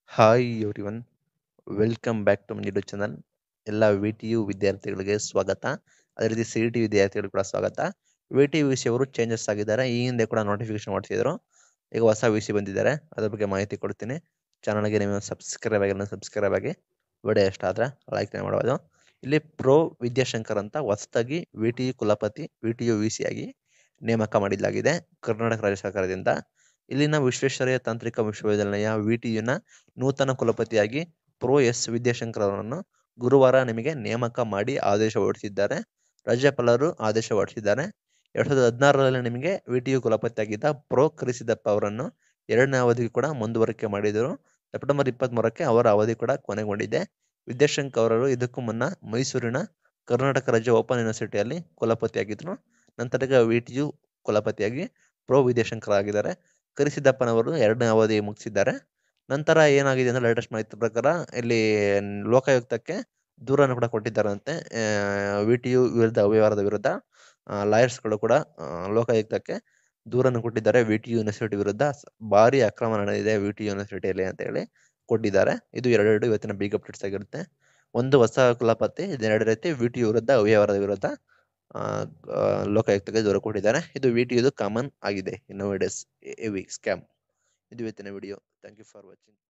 hi everyone welcome back to my YouTube channel ಎಲ್ಲ V T U ವಿದ್ಯಾರ್ಥಿಗಳಿಗೆ ಸ್ವಾಗತ ಅದೇ ರೀತಿ ಸಿ ಟಿ ವಿದ್ಯಾರ್ಥಿಗಳಿಗೆ ಕೂಡ ಸ್ವಾಗತ V T U V C ಅವರು ಚೇಂಜಸ್ ಆಗಿದ್ದಾರೆ ಈ ಹಿಂದೆ ಕೂಡ ನೋಟಿಫಿಕೇಶನ್ ಮಾಡ್ತಿದ್ರು ಈಗ ಹೊಸ ವಿ ಸಿ ಬಂದಿದ್ದಾರೆ ಅದ್ರ ಬಗ್ಗೆ ಮಾಹಿತಿ ಕೊಡ್ತೀನಿ ಚಾನಲ್ಗೆ ನೀವು ಸಬ್ಸ್ಕ್ರೈಬ್ ಆಗಿಲ್ಲ ಸಬ್ಸ್ಕ್ರೈಬ್ ಆಗಿ ವಿಡಿಯೋ ಇಷ್ಟ ಆದರೆ ಲೈಕ್ ಮಾಡ್ಬೋದು ಇಲ್ಲಿ ಪ್ರೋ ವಿದ್ಯಾಶಂಕರ್ ಅಂತ ಹೊಸದಾಗಿ ವಿ ಟಿ ಯು ಕುಲಪತಿ V T U V C ಆಗಿ ನೇಮಕ ಮಾಡಲಾಗಿದೆ ಕರ್ನಾಟಕ ರಾಜ್ಯ ಸರ್ಕಾರದಿಂದ ಇಲ್ಲಿನ ವಿಶ್ವೇಶ್ವರಯ್ಯ ತಾಂತ್ರಿಕ ವಿಶ್ವವಿದ್ಯಾಲಯ ವಿ ಟಿ ಯುನ ನೂತನ ಕುಲಪತಿಯಾಗಿ ಪ್ರೋ ಎಸ್ ವಿದ್ಯಾಶಂಕರ್ ಅವರನ್ನು ಗುರುವಾರ ನಿಮಗೆ ನೇಮಕ ಮಾಡಿ ಆದೇಶ ಹೊರಡಿಸಿದ್ದಾರೆ ರಾಜ್ಯಪಾಲರು ಆದೇಶ ಹೊರಡಿಸಿದ್ದಾರೆ ಎರಡ್ ಸಾವಿರದ ಹದಿನಾರರಲ್ಲಿ ನಿಮಗೆ ವಿ ಟಿ ಯು ಕುಲಪತಿಯಾಗಿದ್ದ ಪ್ರೋ ಕರಿಸಿದಪ್ಪ ಅವರನ್ನು ಎರಡನೇ ಅವಧಿಗೆ ಕೂಡ ಮುಂದುವರಿಕೆ ಮಾಡಿದರು ಸೆಪ್ಟೆಂಬರ್ ಇಪ್ಪತ್ತ್ಮೂರಕ್ಕೆ ಅವರ ಅವಧಿ ಕೂಡ ಕೊನೆಗೊಂಡಿದೆ ವಿದ್ಯಾಶಂಕರ್ ಅವರು ಇದಕ್ಕೂ ಮುನ್ನ ಮೈಸೂರಿನ ಕರ್ನಾಟಕ ರಾಜ್ಯ ಓಪನ್ ಯೂನಿವರ್ಸಿಟಿಯಲ್ಲಿ ಕುಲಪತಿಯಾಗಿದ್ದರು ನಂತರ ವಿ ಟಿ ಯು ಕುಲಪತಿಯಾಗಿ ಪ್ರೋ ವಿದ್ಯಾಶಂಕರ್ ಆಗಿದ್ದಾರೆ ಕರಿಸಿದ್ದಪ್ಪನವರು ಎರಡನೇ ಅವಧಿ ಮುಗಿಸಿದ್ದಾರೆ ನಂತರ ಏನಾಗಿದೆ ಅಂದರೆ ಲೇಟೆಸ್ಟ್ ಮಾಹಿತಿ ಪ್ರಕಾರ ಇಲ್ಲಿ ಲೋಕಾಯುಕ್ತಕ್ಕೆ ದೂರನ್ನು ಕೂಡ ಕೊಟ್ಟಿದ್ದಾರಂತೆ ವಿ ಟಿ ಯು ವಿರುದ್ಧ ಅವ್ಯವಹಾರದ ವಿರುದ್ಧ ಲಾಯರ್ಸ್ಗಳು ಕೂಡ ಆ, ಲೋಕಾಯುಕ್ತಕ್ಕೆ ದೂರನ್ನು ಕೊಟ್ಟಿದ್ದಾರೆ ವಿ ಟಿ ಯು ಯೂನಿವರ್ಸಿಟಿ ವಿರುದ್ಧ ಸ- ಭಾರಿ ಅಕ್ರಮ ನಡೆದಿದೆ ವಿ ಟಿ ಯು ಯೂನಿವರ್ಸಿಟಿಯಲ್ಲಿ ಅಂತ ಹೇಳಿ ಕೊಟ್ಟಿದ್ದಾರೆ ಇದು ಎರಡೆರಡು ಇವತ್ತಿನ ಬಿಗ್ ಅಪ್ಡೇಟ್ಸ್ ಆಗಿರುತ್ತೆ ಒಂದು ಹೊಸ ಕುಲಪತಿ ಇದೆರಡು ರೀತಿ ವಿ ಟಿ ಯು ವಿರುದ್ಧ ಅವ್ಯವಹಾರದ ವಿರುದ್ಧ ಆ, ಆ, ಲೋಕಾಯುಕ್ತಕ್ಕೆ ದೂರ ಕೊಟ್ಟಿದ್ದಾರೆ ಇದು ವಿ ಟಿ ಯುದು ಕಾಮನ್ ಆಗಿದೆ ಇನ್ನು ಡೇಸ್ ಎವಿ ಸ್ಕ್ಯಾಮ್ ಇದು ಇವತ್ತಿನ video thank you for watching